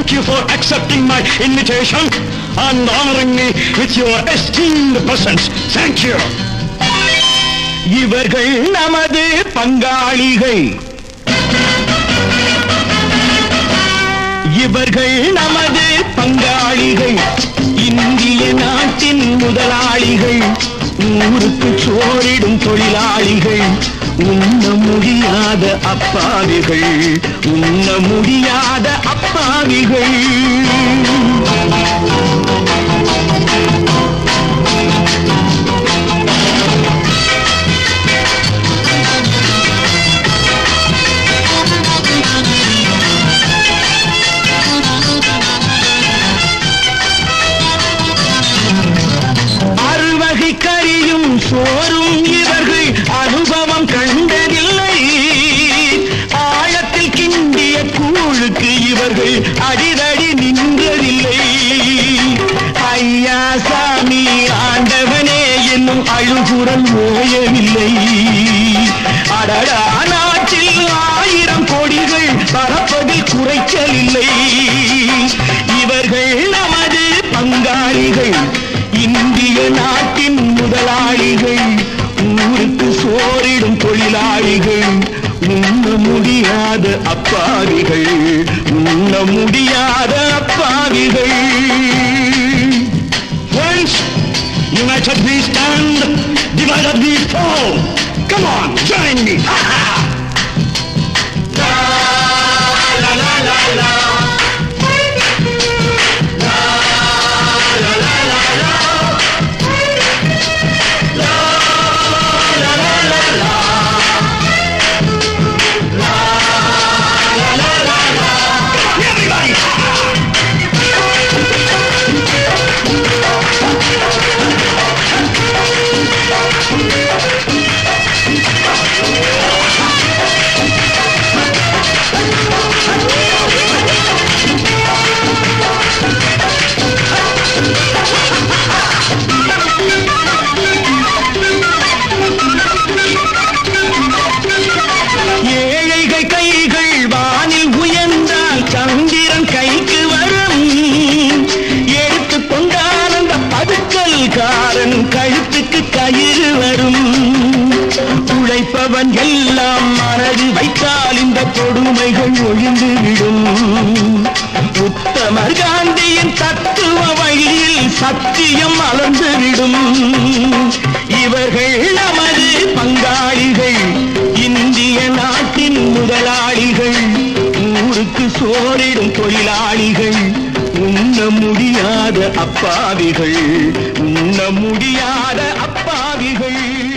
Thank you for accepting my invitation and honoring me with your esteemed presence. Thank you. இவர்கள் நமது பங்காளிகள் இவர்கள் நமது பங்காளிகள் இந்திய நாட்டின் முதலாளிகள் ஊருக்கு சோறிடும் தொழிலாளிகள் உண்ண முடியாத அப்பாவிகள் உண்ண முடியாத அப்பாவிகள் அறுவகை கறியும் சோறும் இவர்கள் அனுபவம் கண்டதில்லை ஆழத்தில் கிண்டிய கூழுக்கு இவர்கள் அடிதடி நின்றதில்லை ஐயா சாமி ஆண்டவனே என்னும் அழுகுரல் ஓயவில்லை அடடா நாட்டில் ஆயிரம் கோடிகள் பரப்பதில் குறைச்சல் இல்லை இவர்கள் நமது பங்காளிகள் இந்திய நாட்டின் முதலாளிகள் ஊருக்கு சோறிடும் தொழிலாளிகள் உண்ண முடியாத அப்பாவிகள் உண்ண முடியாத அப்பாவிகள் Friends, united we stand, divided we fall. Come on, join me. la la la la. Everybody! ஏழைகள் கைகள் வானில் உயர்ந்தால் சந்திரன் கைக்கு வரும் எடுத்து கொண்டால் அந்த பதுக்கல் காரன் கழுத்துக்கு கயிறு வரும் உழைப்பவன் எல்லாம் மனது வைத்தால் இந்த கொடுமைகள் ஒழிந்துவிடும் உத்தமர் காந்தியின் தத்துவ வழியில் சத்தியம் மலர்ந்துவிடும் இவர்கள் நமது பங்காளிகள் இந்திய நாட்டின் முதலாளிகள் ஊருக்கு சோறிடும் தொழிலாளிகள் உண்ண முடியாத அப்பாவிகள் உண்ண முடியாத அப்பாவிகள்